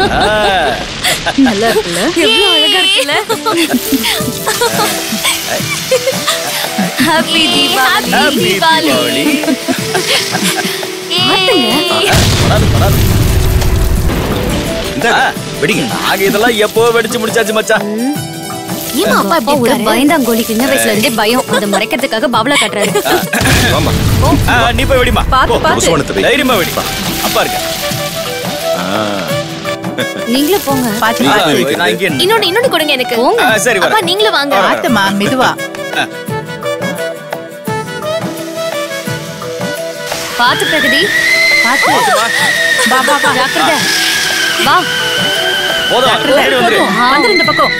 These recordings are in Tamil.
ஆ, நல்லா இருக்குல்ல எவ்வளவு அழகா இருக்குல்ல ஹாப்பி தீபாவளி happy தீபாவளி ஏய். படாது படாது இந்த ஆ, வெடிங்க நாங்க இதெல்லாம் எப்போ வெடிச்சு முடிச்சாச்சு மச்சான் ஏம்மா அப்பா அப்பா இப்படி ஒரு இருக்காரு? பயந்தாங்கோலி சின்ன வயசுல இருந்தே பயம் அதை மறைக்கிறதுக்காக பாவலா காட்டுறாரு வாமா ஆ, நீ போய் வெடிமா பாத்து, போ, பாத்து. புஸ்வானத்தை வை. தைரியமா வெடிப்பா அப்பா இருக்க நீங்களும் போங்க பாத்து ஆ, பாத்து நான் இங்கே இன்னொன்னு இன்னொன்னு கொடுங்க எனக்கு போங்க. ஆ, சரி அப்பா வரேன் நீங்களும் வாங்க பாத்துமா மெதுவா பாத்து பிரகதி பாத்து போதுமா? வா வா வா ஜாக்கிரதை வா போதும் சரி, வந்துரு. வந்துரு இந்த பக்கம்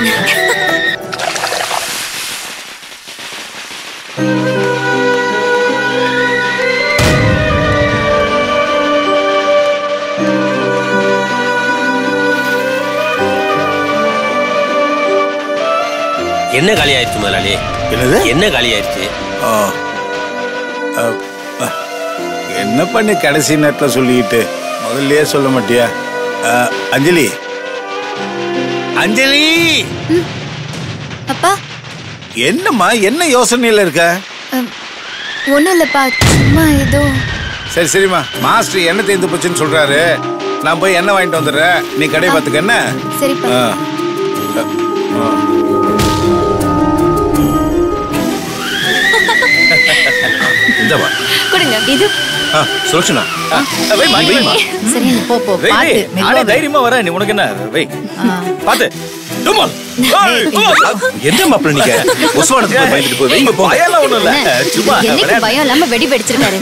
என்ன காலி ஆயிடுச்சு முதலாளி என்னது என்ன காலி ஆயிடுச்சு ஆ. அ, அ. என்ன பண்ணி கடைசி நேரத்தில் சொல்லிக்கிட்டு முதல்லயே சொல்ல மாட்டியா அ, அஞ்சலி அஞ்சலி அப்பா என்னம்மா என்ன யோசனையில இருக்க ஒன்றும் இல்லைப்பா சும்மா ஏதோ சரி சரிம்மா மாஸ்டர் எண்ணெய் தேர்ந்து போச்சுன்னு சொல்றாரு நான் போய் எண்ணெய் வாங்கிட்டு வந்துடுறேன் நீ கடையை பார்த்துக்க என்ன சரிப்பா ஆ. அ, ஆ. இந்தவா கொடுங்க இது ஆ, சுலக்ஷனா ஆ, வைம்மா, நீ வைம்மா. சரி போ போ வை, வை. பாத்து நானே மெதுவா வை. தைரியமா வரேன் நீ உனக்கு என்ன வை ஆ. பாத்து டுமால் ஏய், டுமால். என்ன மாப்பிள்ள நீங்க உஸ்வானத்துக்கு போய் பயந்துட்டு போய் வைங்க போங்க பயம்லாம் ஒண்ணும் இல்ல என்ன? சும்மா என்னைக்கு விளையாட்டு. பயம் இல்லாம வெடி வெடிச்சிருக்காரு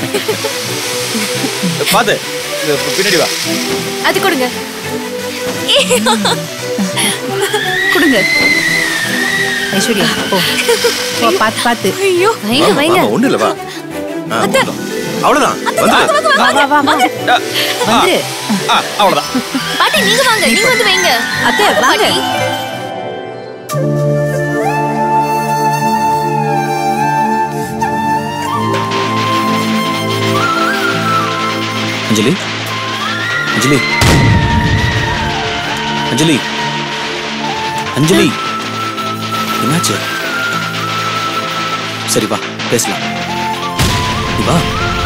பாத்து இது பின்னாடி வா அது கொடுங்க கொடுங்க ஐஸ்வர்யா போ போ பாத்து பாத்து ஐயோ வைங்க வைங்க ஒண்ணு இல்ல வா ஆ, அவ்வளவுதான் வந்து வா வா வா வா ஆ, வந்துரு ஆ, அவ்வளவுதான் பாட்டி நீங்க வாங்க நீங்க வந்து வைங்க அத்தை வாங்க பாட்டி அஞ்சலி அஞ்சலி அஞ்சலி அஞ்சலி என்னாச்சு சரி வா பேசலாம் நீ வா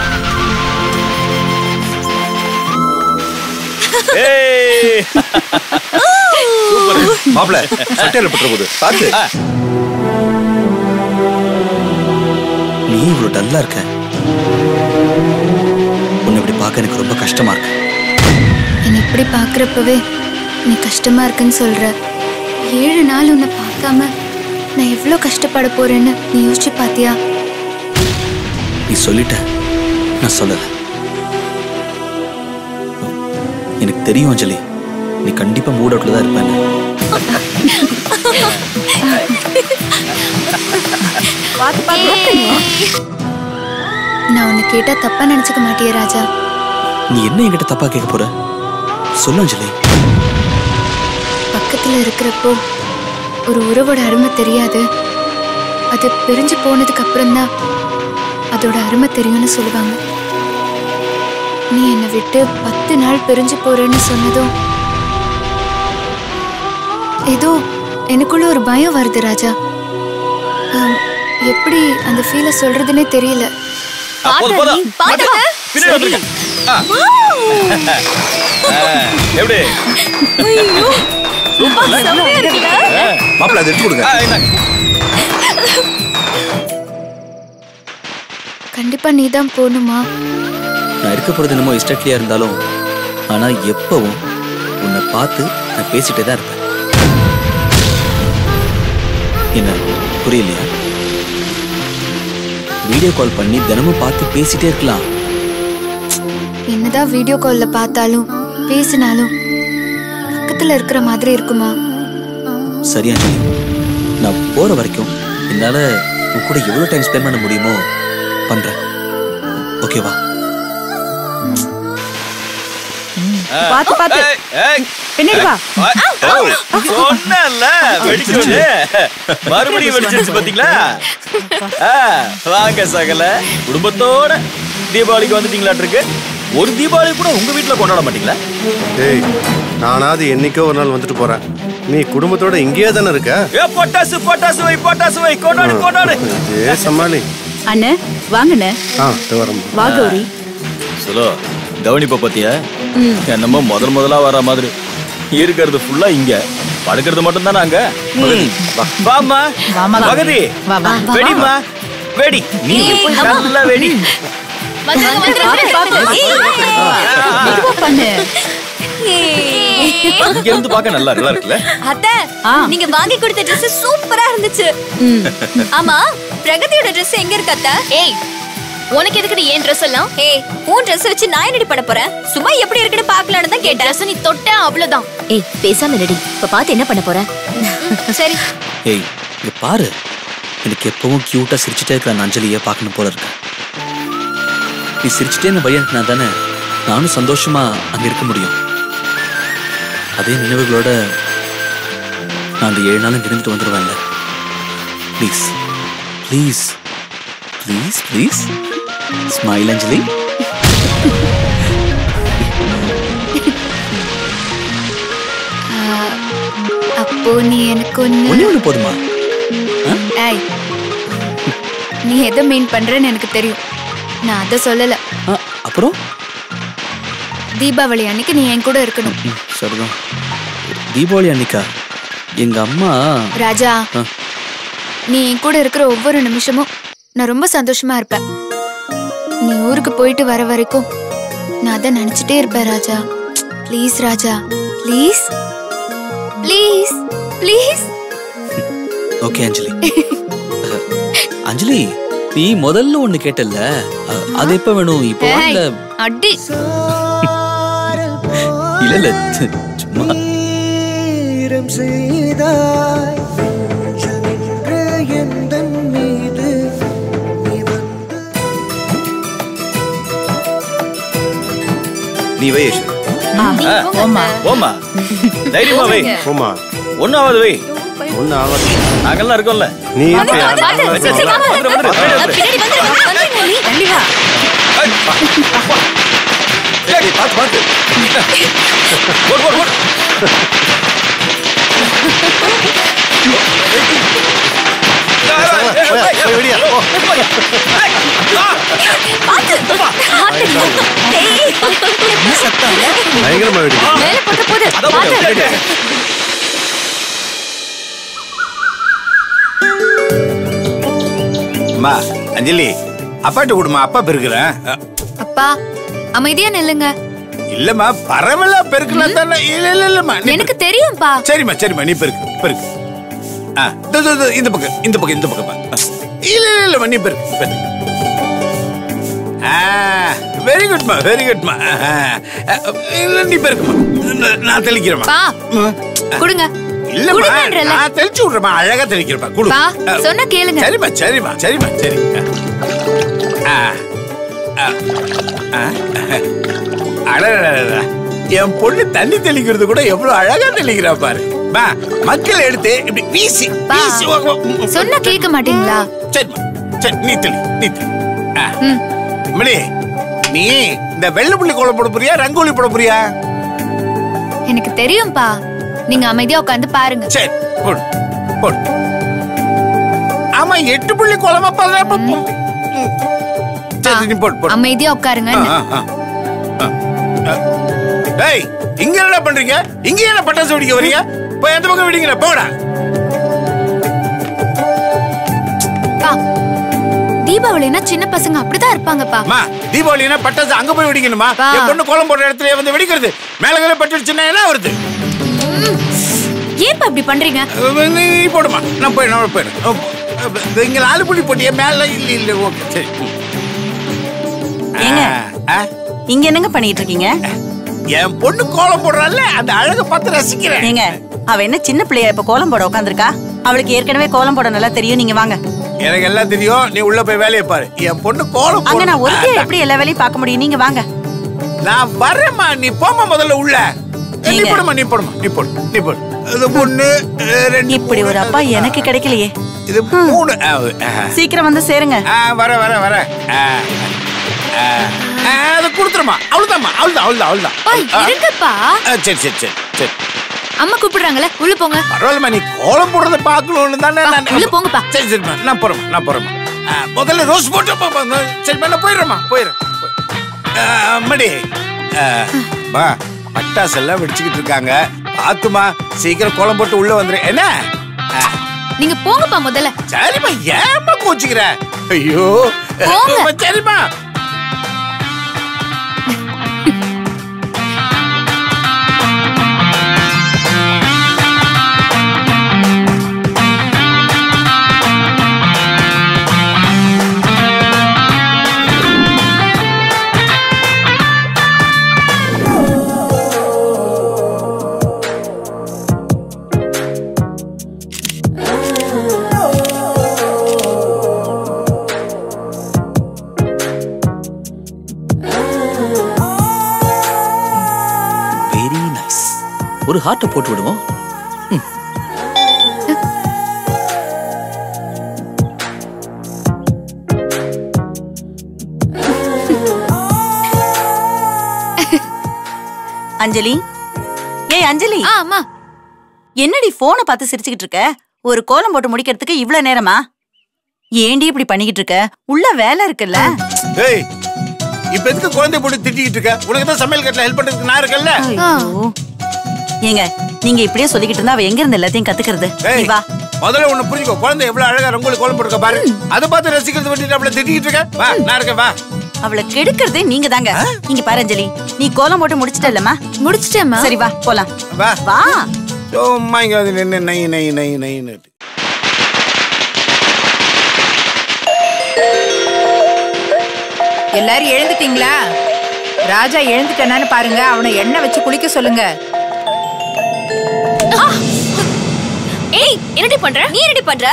ஏய் மாப்பிள்ள சட்டையில பட்டுற போது பார்த்து ஆ. நீ இவ்வளவு டல்லா இருக்க உன்னை இப்படி பார்க்க எனக்கு ரொம்ப கஷ்டமா இருக்கு என்னை இப்படி பார்க்குறப்பவே நீ கஷ்டமா இருக்குன்னு சொல்ற ஏழு நாள் உன்னை பார்க்காம நான் எவ்வளோ கஷ்டப்பட போறேன்னு நீ யோசிச்சு பாத்தியா நீ சொல்லிட்ட நான் சொல்லல எனக்கு தெரியும் அஞ்சலி நீ கண்டிப்பா மூட் அவுட்ல தான் இருப்பேன்னு பாத்து பாத்து நான் உன்னை கேட்டா தப்பா நினைச்சுக்க மாட்டியே ராஜா நீ என்ன என்கிட்ட தப்பா கேட்க போற சொல்லு அஞ்சலி பக்கத்துல இருக்கிறப்போ ஒரு உறவோட அருமை தெரியாது அது பிரிஞ்சு போனதுக்கு அப்புறம்தான் அதோட அருமை தெரியும்னு சொல்லுவாங்க நீ என்னை விட்டு பத்து நாள் பிரிஞ்சு போறேன்னு சொன்னதும் ஏதோ எனக்குள்ள ஒரு பயம் வருது ராஜா ஆம், எப்படி அந்த ஃபீலை சொல்றதுன்னே தெரியல ஆ, போதும் போதும் பாத்து பின்னாடி வந்துருங்க ஆ. ஆ, எப்படி செம்மையா இருக்குல்ல மாப்பிள்ள அதை எடுத்து கொடுங்க ஆ, இந்தாங்க. கண்டிப்பா நீ தான் போகணுமா நான் இருக்க போறது என்னமோ இஷ்டட்லியா இருந்தாலும் ஆனா எப்பவும் உன்னை பார்த்து நான் பேசிட்டே தான் இருப்பேன் என்ன புரியலையா வீடியோ கால் பண்ணி தினமும் பார்த்து பேசிட்டே இருக்கலாம் என்னதான் வீடியோ கால்ல பார்த்தாலும் பேசினாலும் பக்கத்துல இருக்கிற மாதிரி இருக்குமா சரியா அஞ்சலி நான் போற வரைக்கும் என்னால உன் கூட எவ்வளவு டைம் ஸ்பெண்ட் பண்ண முடியுமோ பண்றேன் ஓகேவா பாத்து பாத்து ஏய், ஏய். பின்னாடி வா ஓ, சொன்னேன்ல, வெடிச்சிருச்சு. மறுபடியும் வெடிச்சிருச்சு பாத்தீங்களா ஆ, வாங்க சகல குடும்பத்தோட தீபாவளிக்கு வந்துட்டீங்களாட்டு இருக்கு ஒரு தீபாவளி கூட உங்க வீட்ல கொண்டாட மாட்டீங்களா ஏய் நானாவது என்னைக்கோ ஒரு நாள் வந்துட்டு போறேன் நீ குடும்பத்தோட இங்கேயே தானே இருக்க ஏ பொட்டாசு பொட்டாசு வை பொட்டாசு வை கொண்டாடு கொண்டாடு ஏ சமாளி அண்ணே வாங்கண்ணே ஆ இது வரேன் வா கௌரி சொல்லோ கவனிப்ப பத்தியா என்னமோ முதல் முதலா வர மாதிரி இருக்கிறது ஃபுல்லா இங்க படுக்கிறது மட்டும் தானே அங்க வாமா வாமா. பகதி வா, வா. வெடிமா வெடி நீ போய் நல்லா வெடி வந்துருங்க, வந்துருங்க. பாத்து, பாத்து. மெதுவா பண்ணு இங்க இருந்து பார்க்க நல்லா நல்லா இருக்குல்ல அத்தை ஆ. நீங்க வாங்கி கொடுத்த Dress சூப்பரா இருந்துச்சு ஆமா பிரகதியோட Dress எங்க இருக்கு அத்தை ஏய் உனக்கு எதுக்கு ஏன் Dress எல்லாம் ஏய் உன் Dress வச்சு நான் என்னடி பண்ண போறேன் சும்மா எப்படி இருக்குன்னு பார்க்கலாம்னு தான் கேட்டேன் Dress நீ தொட்ட அவ்வளவுதான் ஏய் பேசாம ரெடி இப்ப பார்த்து என்ன பண்ண போற சரி ஏய் இங்க பாரு எனக்கு எப்பவும் கியூட்டா சிரிச்சுட்டே இருக்கிற அந்த அஞ்சலியை பார்க்கணும் போல இருக்கு நீ சிரிச்சுட்டே இந்த வழி அனுப்பினா தானே நானும் சந்தோஷமா அங்க இருக்க முடியும் அதே நினைவுகளோட நான் அந்த ஏழு நாளும் இருந்துட்டு வந்துடுவேன்ல please please please please smile Anjali அப்போ நீ எனக்கு ஒண்ணு ஒண்ணே ஒண்ணு போதுமா ஏய் நீ எதை மீன் பண்றேன்னு எனக்கு தெரியும் நான் அதை சொல்லல ஆ, அப்புறம் தீபாவளி அன்னைக்கு நீ என் கூட இருக்கணும் ம், சரிதான் தீபாவளி அன்னைக்கா எங்க அம்மா ராஜா ஆ. நீ என் கூட இருக்கிற ஒவ்வொரு நிமிஷமும் நான் ரொம்ப சந்தோஷமா இருப்பேன் நீ ஊருக்கு போயிட்டு வர வரைக்கும் நான் அதை நினைச்சிட்டே இருப்பேன் Raja please Raja please please please okay Anjali அஹ், அஞ்சலி நீ முதல்ல ஒண்ணு கேட்டல்ல அஹ், அது எப்ப வேணும் இப்போ இல்ல அடி இல்ல இல்ல சும்மா நீ வை யசு. ஆ, போம்மா ஓமா தைரியமா வை போமா ஒன்னாவது வை ஒன்னும் ஆகாது நாங்கெல்லாம் இருக்கோம்ல நீ இப்ப பாத்து, யாரும் சீக்கிரமா வந்துரு, வந்துரு, வந்துரு, வந்துரு. பின்னாடி வந்துருங்க வந்துருங்க நீ தள்ளி வா ஏய், பாத்து பாத்து ஓடு, ஓடு, ஓடு. போய், போய் வெடியா, போ. பயங்கரமா வெடி மேல போட்ட போது அதான் பாத்து. போடு, வெடி. அம்மா அஞ்சலி அப்பாட்ட கொடுமா அப்பா பெருக்கிறேன் அப்பா அமைதியா நில்லுங்க இல்லம்மா பரவாயில்ல பெருக்கலாம் தானே இல்ல இல்ல இல்லம்மா நீ எனக்கு தெரியும்பா சரிம்மா சரிம்மா நீ பெருக்கு பெருக்கு ஆ இதோ, இதோ, இதோ, இந்த பக்கம் இந்த பக்கம் இந்த பக்கம் பா. இல்ல இல்ல இல்லம்மா நீ பெருக்கு பெருக்கு ஆ வெரி குட்மா வெரி குட்மா இல்ல நீ பெருக்குமா நான் நான் தெளிக்கிறேம்மா பா கொடுங்க இல்லம்மா குடுங்கன்றேன்ல. நான் தெளிச்சு விடுறேம்மா அழகா தெளிக்கிறேம்மா குடு பா ஆ, சொன்னா கேளுங்க சரிம்மா சரிம்மா சரிம்மா சரி ஆ ஆ ஆ அடடடடா. என் பொண்ணு தண்ணி தெளிக்கிறது கூட எவ்வளவு அழகா தெளிக்கிறா பாரு பா மக்கள் எடுத்து இப்படி வீசி பா வீசி ஓ, ஓ, ம், சொன்னா கேட்க மாட்டீங்களா சரிம்மா சரி நீ தெளி நீ தெளி ஆ. ம். மணி நீ இந்த வெள்ளை புள்ளி கோலம் போட போறியா ரங்கோலி போட போறியா எனக்கு தெரியும்பா நீங்க அமைதியா உட்காந்து பாருங்க சரி போடு போடு ஆமா எட்டு புள்ளி கோலமா பாரு சரி நீ போடு போடு அமைதியா உட்காருங்க ஆ, ஆ, ஆ. ஆ. டேய் இங்க என்ன பண்றீங்க இங்க என்ன பட்டாசு வெடிக்க வரீங்க போய் எந்த பக்கம் வெடிக்கிற போடா பா தீபாவளினா சின்ன பசங்க அப்படிதான் இருப்பாங்கப்பா அம்மா தீபாவளினா பட்டாசு அங்க போய் வெடிக்கணுமா பா. என் பொண்ணு கோலம் போடுற இடத்துல வந்து வெடிக்கிறது மேல கீழே பட்டுடுச்சுன்னா என்ன வருது ஏன்பா இப்படி பண்றீங்க நீ நீ போடுமா நான் போய் நான் போயிடுறேன் இங்க நாலு புள்ளி போட்டியா மேல இல்ல இல்ல ஓகே சரி ஏங்க? ஆ, ஆ. இங்க என்னங்க பண்ணிட்டு இருக்கீங்க என் பொண்ணு கோலம் போடுறாள்ல அந்த அழகை பார்த்து ரசிக்கிறேன் ஏங்க அவ என்ன சின்ன பிள்ளையா இப்ப கோலம் போட உட்காந்துருக்கா அவளுக்கு ஏற்கனவே கோலம் போட நல்லா தெரியும் நீங்க வாங்க எனக்கு எல்லாம் தெரியும் நீ உள்ள போய் வேலையை பாரு என் பொண்ணு கோலம் அங்க நான் போடுறா. ஒருத்தையா எப்படி எல்லா வேலையும் பார்க்க முடியும் நீங்க வாங்க நான் வரேம்மா நீ போம்மா முதல்ல உள்ள நீ நீங்க- போடுமா நீ போடுமா நீ போடு நீ போடு இது ஒண்ணு அஹ், ரெண்டு இப்படி ஒரு அப்பா எனக்கு கிடைக்கலையே இது மூணு அஹ், அஹ். சீக்கிரம் வந்து சேருங்க ஆ வர வர வர ஆ, ஆ. ஆ, அதை கொடுத்துருமா அவ்வளவுதாம்மா அவ்வளவுதான் அவ்வளவுதான் அவ்வளவுதான் ஓய் ஆ, இருங்கப்பா ஆ, சரி சரி சரி சரி அம்மா கூப்பிடுறாங்களே உள்ள போங்க பரவாயில்லம்மா நீ கோலம் போடுறத பார்க்கணும்னு தானே பா, நான் உள்ள போங்கப்பா. சரி சரிம்மா நான் போறேன் நான் போறேம்மா ஆ, முதல்ல ரோஸ் போட்டு போ- போ- சரிம்மா நான் போயிடுறேம்மா போயிடுறேன் போய்- ஆ, அம்மாடி ஆ, பா பட்டாசு எல்லாம் வெடிச்சுக்கிட்டு இருக்காங்க பாத்துமா சீக்கிரம் கோலம் போட்டு உள்ள வந்துரு என்ன ஆ, நீங்க போங்கப்பா முதல்ல சரிம்மா ஏம்மா கோச்சுக்கிற ஐயோ போங்க. அம்மா, சரிம்மா வெரி நைஸ் ஒரு ஹார்ட்டை போட்டு விடுவோம் ம். அஞ்சலி ஏய் அஞ்சலி ஆ அம்மா என்னடி போனை பார்த்து சிரிச்சுக்கிட்டு இருக்க ஒரு கோலம் போட்டு முடிக்கிறதுக்கு இவ்ளோ நேரமா ஏண்டி இப்படி பண்ணிக்கிட்டு இருக்க உள்ள வேலை இருக்குல்ல ஏய் இப்ப எதுக்கு குழந்தை போட்டு திட்டிக்கிட்டு இருக்க உனக்கு தான் சமையல் கட்டில ஹெல்ப் பண்றதுக்கு நான் இருக்கேன்ல ஐயோ. ஏங்க நீங்க இப்படியே சொல்லிக்கிட்டு இருந்தா அவ எங்க இருந்து எல்லாத்தையும் கத்துக்கிறது நீ ஏய் வா முதல்ல ஒண்ணு புரிஞ்சுக்கோ குழந்தை எவ்வளவு அழகா ரங்கோலி கோலம் போட்டுருக்க பாரு அதை பார்த்து ரசிக்கிறது விட்டுட்டு அவளை திட்டிக்கிட்டு இருக்க வா நான் இருக்கேன் வா அவளை கெடுக்கிறதே நீங்க தாங்க இங்க பாரு அஞ்சலி நீ கோலம் போட்டு முடிச்சிட்டல்லம்மா முடிச்சிட்டேம்மா சரி வா போலாம் வா வா சும்மா இங்க வந்து நின்று நை நை நை நைன்னு எல்லாரும் எழுந்துட்டீங்களா ராஜா எழுந்துட்டானான்னு பாருங்க அவனை எண்ணெய் வச்சு குளிக்க சொல்லுங்க ஏய் என்னடி பண்ற நீ என்னடி பண்ற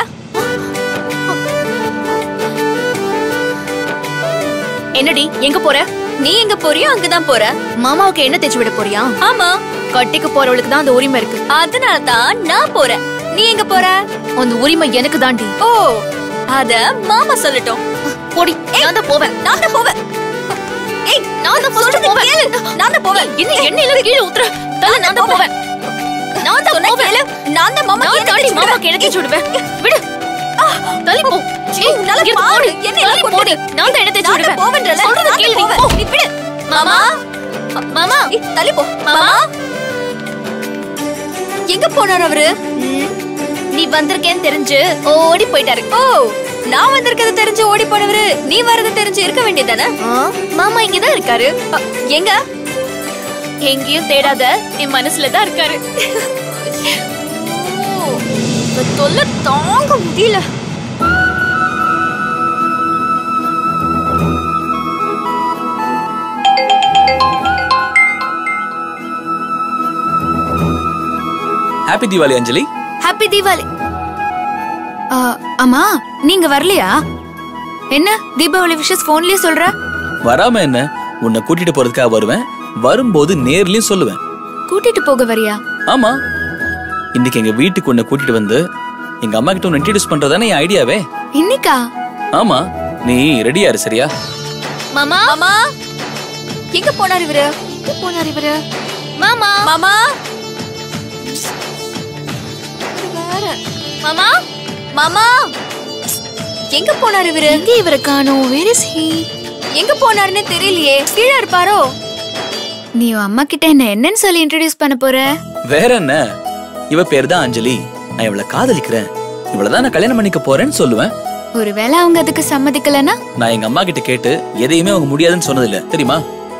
என்னடி எங்க போற நீ எங்க போறியோ அங்கதான் போற மாமாவுக்கு என்ன தேய்ச்சி விட போறியா ஆமா கட்டிக்கு போறவளுக்கு தான் அந்த உரிமை இருக்கு அதனால தான் நான் போறேன் நீ எங்க போற அந்த உரிமை எனக்கு தாண்டி ஓ அத மாமா சொல்லட்டும் போடி நான் தான் போவேன் நான் தான் போவேன் ஏய் நான் தான் first போவேன் கேளு. நான் தான் போவேன் என்ன எண்ணெயில கீழே ஊத்துற தல நான் தான் போவேன் நான் தான் சொன்னா போவேன் கேளு. நான் தான் மாமா நான் தாண்டி மாமா கிணத்தி சுடுவேன் விடு தள்ளி போ ஏய் நல்லா இங்க பாரு. போடு என்ன தள்ளி எல்லாம் போடு நான் தான் இடத்தை நான் தான் சுடுவேன் போவேன்றல. சொல்றது நான் தான் கேளு நீ போவேன். போ நீ விடு. மாமா மாமா ஏய், தள்ளி போ மாமா. மாமா எங்க போனார் அவரு நீ வந்திருக்கேன்னு தெரிஞ்சு ஓடி போயிட்டாரு ஓ நான் வந்திருக்கிறது தெரிஞ்சு ஓடி போனவரு நீ வர்றது தெரிஞ்சு இருக்க வேண்டியதானே ஆ, மாமா இங்கதான் இருக்காரு எங்க எங்கேயும் தேடாத என் மனசுல தான் இருக்காரு இந்த தொல்லை தாங்க முடியல ஹாப்பி தீபாவளி அஞ்சலி ஹாப்பி தீபாவளி ஆ, அம்மா நீங்க வரலையா என்ன தீபாவளி விஷஸ் போன்லயே சொல்ற வராம என்ன உன்னை கூட்டிட்டு போறதுக்காக வருவேன் வரும்போது நேர்லயும் சொல்லுவேன் கூட்டிட்டு போக வரியா ஆமா இன்னைக்கு எங்க வீட்டுக்கு உன்னை கூட்டிட்டு வந்து எங்க அம்மா கிட்ட உன்னை இன்ட்ரடியூஸ் பண்றதானே என் ஐடியாவே இன்னைக்கா ஆமா நீ ரெடியா இரு சரியா மாமா மாமா எங்க போனார் இவரு எங்க போனார் இவரு மாமா மாமா மாமா மாமா எங்க போனார் இவரு எங்க இவரை காணோம் வேர் இஸ் ஹீ எங்க போனாருன்னு தெரியலையே கீழே இருப்பாரோ நீ உன் அம்மா கிட்ட என்ன என்னன்னு சொல்லி இன்ட்ரடியூஸ் பண்ண போற வேற என்ன இவ பேர் தான் அஞ்சலி நான் இவளை காதலிக்கிறேன் இவளதான் நான் கல்யாணம் பண்ணிக்க போறேன்னு சொல்லுவேன் ஒருவேளை அவங்க அதுக்கு சம்மதிக்கலனா நான் எங்க அம்மா கிட்ட கேட்டு எதையுமே அவங்க முடியாதுன்னு சொன்னது இல்ல தெரியுமா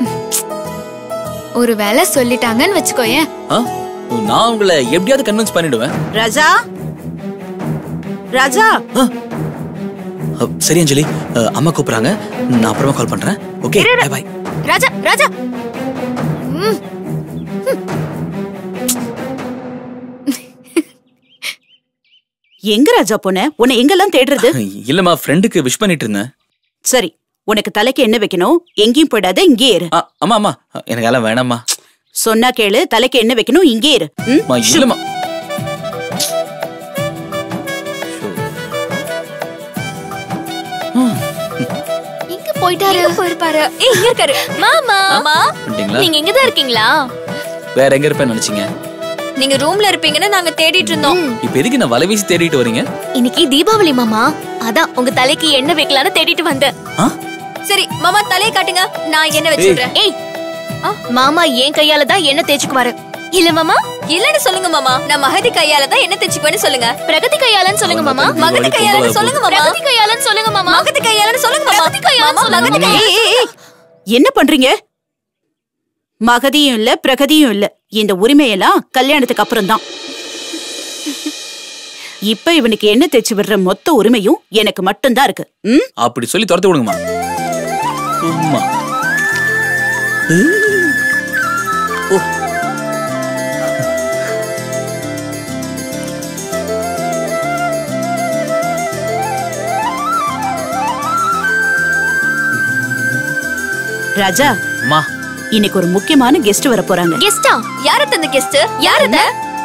ஒருவேளை சொல்லிட்டாங்கன்னு வச்சுக்கோயேன் ஆ? நான் உங்களை எப்படியாவது கன்வின்ஸ் பண்ணிடுவேன் ராஜா ராஜா ஆ. அ, சரி அஞ்சலி அ, அம்மா கூப்பிடுறாங்க நான் அப்புறமா கால் பண்றேன் okay bye bye Raja Raja எங்க ராஜா போன உன்னை எங்கெல்லாம் தேடுறது இல்லம்மா ஃப்ரெண்டுக்கு விஷ் பண்ணிட்டு இருந்தேன் சரி உனக்கு தலைக்கு என்ன வைக்கணும் எங்கேயும் போயிடாத இங்கே இரு ஆ, அம்மா அம்மா எனக்கு அதெல்லாம் வேணாம்மா சொன்னா கேளு தலைக்கு என்ன வைக்கணும் இங்கே இரு ம்? அம்மா, இல்லம்மா எங்க போயிட்டாரு எங்க போயிருப்பாரு ஏய் இங்க இருக்காரு மாமா மாமா வந்துட்டீங்களா? நீங்க இங்க தான் இருக்கீங்களா வேற எங்க இருப்பேன்னு நினைச்சீங்க நீங்க ரூம்ல இருப்பீங்கன்னு நாங்க தேடிட்டு இருந்தோம் இப்ப எதுக்கு நான் வலை வீசி தேடிட்டு வரீங்க இன்னைக்கு தீபாவளி மாமா அதான் உங்க தலைக்கு எண்ணெய் வைக்கலாம்னு தேடிட்டு வந்தேன் ஆ? சரி மாமா தலையை காட்டுங்க நான் எண்ணெய் வச்சிடுறேன் ஏய் மாமா என் கையால தான் எண்ணெய் தேய்ச்சுக்குவாரு இல்ல மாமா இல்லன்னு சொல்லுங்க மாமா நான் மகதி கையால தான் எண்ணெய் தேய்ச்சுக்குவேன்னு சொல்லுங்க பிரகதி கையாலன்னு சொல்லுங்க மாமா மகதி கையாலன்னு சொல்லுங்க மாமா பிரகதி கையாலன்னு சொல்லுங்க மாமா மகதி கையாலன்னு சொல்லுங்க மாமா மகதி கையாலன்னு மகதி ஏய், ஏய், ஏய், என்ன பண்றீங்க மகதியும் இல்ல பிரகதியும் இல்ல இந்த உரிமையெல்லாம் கல்யாணத்துக்கு அப்புறம் தான் இப்ப இவனுக்கு என்ன தேய்ச்சி விடுற மொத்த உரிமையும் எனக்கு மட்டும்தான் இருக்கு ம் அப்படி சொல்லி துரத்து விடுங்கம்மா சும்மா ஓ ராஜா அம்மா இன்னைக்கு ஒரு முக்கியமான கெஸ்ட் வர போறாங்க கெஸ்டா யாரு தந்த கெஸ்ட் யாரு அத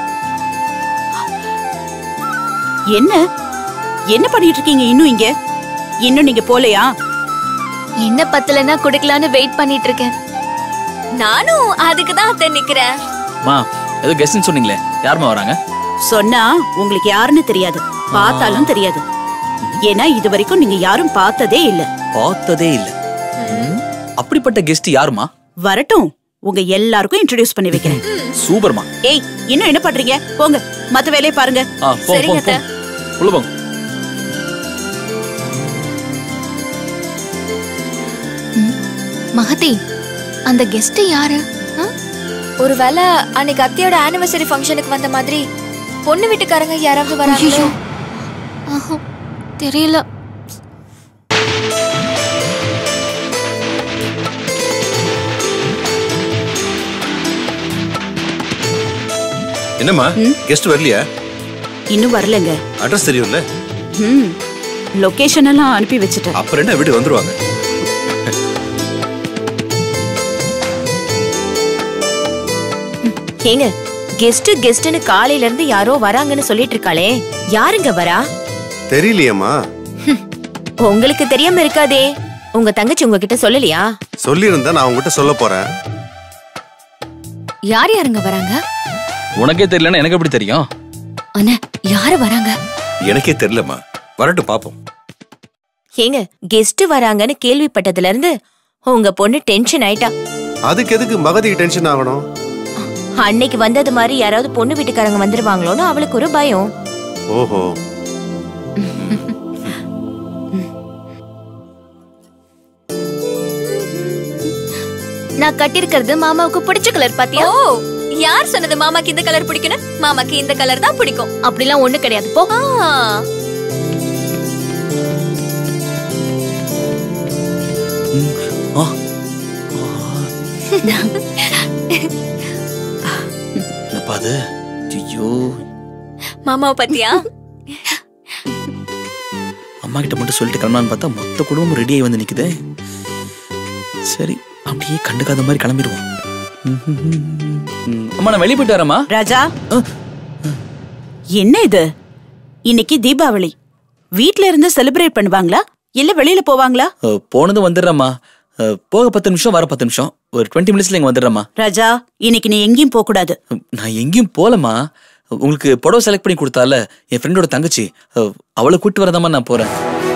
என்ன என்ன பண்ணிட்டு இருக்கீங்க இன்னும் இங்க இன்னும் நீங்க போலையா என்ன பத்தலன்னா குடுக்கலான்னு வெயிட் பண்ணிட்டு இருக்கேன் நானும் அதுக்கு தான் அத்தை நிக்கிறேன் அம்மா ஏதோ கெஸ்ட்னு சொன்னீங்களே யாரும்மா வராங்க சொன்னா உங்களுக்கு யாருன்னு தெரியாது பார்த்தாலும் தெரியாது ஏன்னா இது வரைக்கும் நீங்க யாரும் பார்த்ததே இல்ல பார்த்ததே இல்ல ம், அப்படிப்பட்ட கெஸ்ட் யாருமா வரட்டும் உங்க எல்லாருக்கும் இன்ட்ரோடியூஸ் பண்ணி வைக்கிறேன் சூப்பர்மா ஏய் இன்னும் என்ன பண்றீங்க போங்க மத்த வேலையை பாருங்க ஆ போ போ சரிங்க போ அத்தை. உள்ள போங்க மகதி அந்த கெஸ்ட் யாரு ஆ? ஒருவேளை அன்னைக்கு அத்தையோட ஆனிவர்சரி ஃபங்க்ஷனுக்கு வந்த மாதிரி பொண்ணு வீட்டுக்காரங்க யாராவது வராங்களோ ஐயையோ. ஆஹா, தெரியல என்னம்மா கெஸ்ட் வரலையா இன்னும் வரலங்க அட்ரஸ் தெரியும்ல ம் லொகேஷன் எல்லாம் அனுப்பி வச்சுட்டேன் அப்புறம் என்ன வீடு வந்துருவாங்க ஏங்க கெஸ்ட் கெஸ்ட்னு காலையில இருந்து யாரோ வராங்கன்னு சொல்லிட்டு இருக்காளே யாருங்க வரா தெரியலையேம்மா உங்களுக்கு தெரியாம இருக்காதே உங்க தங்கச்சி உங்ககிட்ட சொல்லலையா சொல்லியிருந்தா நான் உங்ககிட்ட சொல்ல போறேன் யார் யாருங்க வராங்க உனக்கே தெரியலன்னா எனக்கு எப்படி தெரியும் அண்ணா யாரு வராங்க எனக்கே தெரியலம்மா வரட்டும் பாப்போம் ஏங்க கெஸ்ட் வராங்கன்னு கேள்விப்பட்டதுல இருந்து உங்க பொண்ணு டென்ஷன் ஆயிட்டா அதுக்கு எதுக்கு மகதிக்கு டென்ஷன் ஆகணும் அன்னைக்கு வந்தது மாதிரி யாராவது பொண்ணு வீட்டுக்காரங்க வந்துருவாங்களோன்னு அவளுக்கு ஒரு பயம் ஓஹோ நான் கட்டிருக்கிறது மாமாவுக்கு பிடிச்ச கலர் பாத்தியா ஓ யார் சொன்னது மாமாக்கு இந்த கலர் பிடிக்கும்னு மாமாக்கு இந்த கலர் தான் பிடிக்கும் அப்படிலாம் ஒண்ணு கிடையாது போ ஆ, ஆ என்னப்பா அது ஐயோ மாமாவை பத்தியா அம்மா கிட்ட மட்டும் சொல்லிட்டு கிளம்பலான்னு பார்த்தா மொத்த குடும்பம் ரெடியாகி வந்து நிக்குதே சரி அப்படியே கண்டுக்காத மாதிரி கிளம்பிடுவோம் ம், அம்மா நான் வெளியே போயிட்டு வரேம்மா ராஜா என்ன இது இன்னைக்கு தீபாவளி வீட்ல இருந்து செலிப்ரேட் பண்ணுவாங்களா இல்ல வெளியில போவாங்களா அஹ், போனதும் வந்துடுறேம்மா அஹ், போக பத்து நிமிஷம் வர பத்து நிமிஷம் ஒரு டுவெண்ட்டி மினிட்ஸ்ல இங்க வந்துடுறேம்மா ராஜா இன்னைக்கு நீ எங்கேயும் போக கூடாது நான் எங்கேயும் போலம்மா உங்களுக்கு புடவை செலக்ட் பண்ணி கொடுத்தால என் ஃப்ரெண்டோட தங்கச்சி அஹ், அவளை கூட்டு வரதாம்மா நான் போறேன்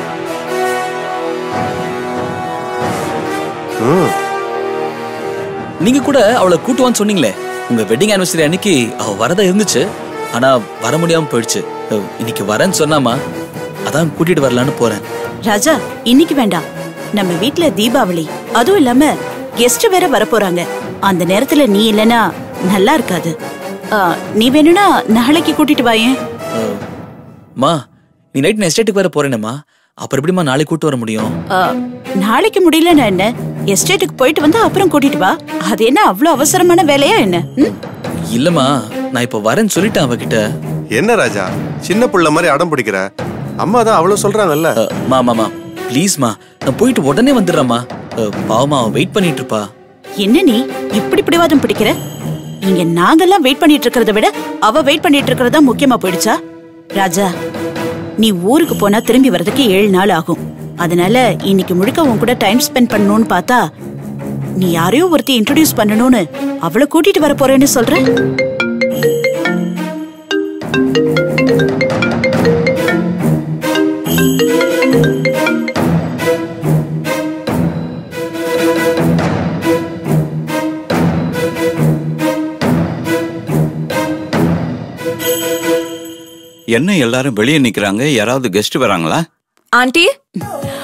ம் நீங்க கூட அவளை கூட்டுவான்னு சொன்னீங்களே உங்க வெட்டிங் ஆனிவர்சரி அன்னைக்கு அவ வரதா இருந்துச்சு ஆனா வர முடியாம போயிடுச்சு அஹ், இன்னைக்கு வரேன்னு சொன்னாமா அதான் கூட்டிட்டு வரலான்னு போறேன் ராஜா இன்னைக்கு வேண்டாம் நம்ம வீட்ல தீபாவளி அதுவும் இல்லாம கெஸ்ட் வேற வரப்போறாங்க அந்த நேரத்துல நீ இல்லனா நல்லா இருக்காது ஆ, நீ வேணும்னா நாளைக்கு கூட்டிட்டு வாயேன் அஹ், மா நீ நைட் நான் எஸ்டேட்டுக்கு வேற போறேனேம்மா அப்புறம் எப்படிம்மா நாளைக்கு கூட்டு வர முடியும் ஆ, நாளைக்கு முடியலன்னா என்ன எஸ்டேட்டுக்கு போயிட்டு வந்து அப்புறம் கூட்டிட்டு வா அது என்ன அவ்வளவு அவசரமான வேலையா என்ன ம்? இல்லம்மா நான் இப்ப வரேன்னு சொல்லிட்டேன் அவகிட்ட என்ன ராஜா சின்ன புள்ள மாதிரி அடம் பிடிக்கிற அம்மா தான் அவ்வளவு சொல்றாங்கல்ல அஹ், மா மாமா ப்ளீஸ்மா நான் போயிட்டு உடனே வந்துடுறேம்மா அஹ், பாவமா அவ வெயிட் பண்ணிட்டு இருப்பா என்ன நீ இப்படி பிடிவாதம் பிடிக்கிற இங்க நாங்கெல்லாம் வெயிட் பண்ணிட்டு இருக்கிறத விட அவ வெயிட் பண்ணிட்டு இருக்கிறது தான் முக்கியமா போயிடுச்சா ராஜா நீ ஊருக்கு போனா திரும்பி வர்றதுக்கு ஏழு நாள் ஆகும் அதனால இன்னைக்கு முழுக்க உன் கூட டைம் ஸ்பெண்ட் பண்ணணும்னு பார்த்தா நீ யாரையோ ஒருத்தி இன்ட்ரோடியூஸ் பண்ணணும்னு அவளை கூட்டிட்டு வர போறேன்னு சொல்ற என்ன எல்லாரும் வெளியே நிக்கிறாங்க யாராவது கெஸ்ட் வராங்களா ஆண்டி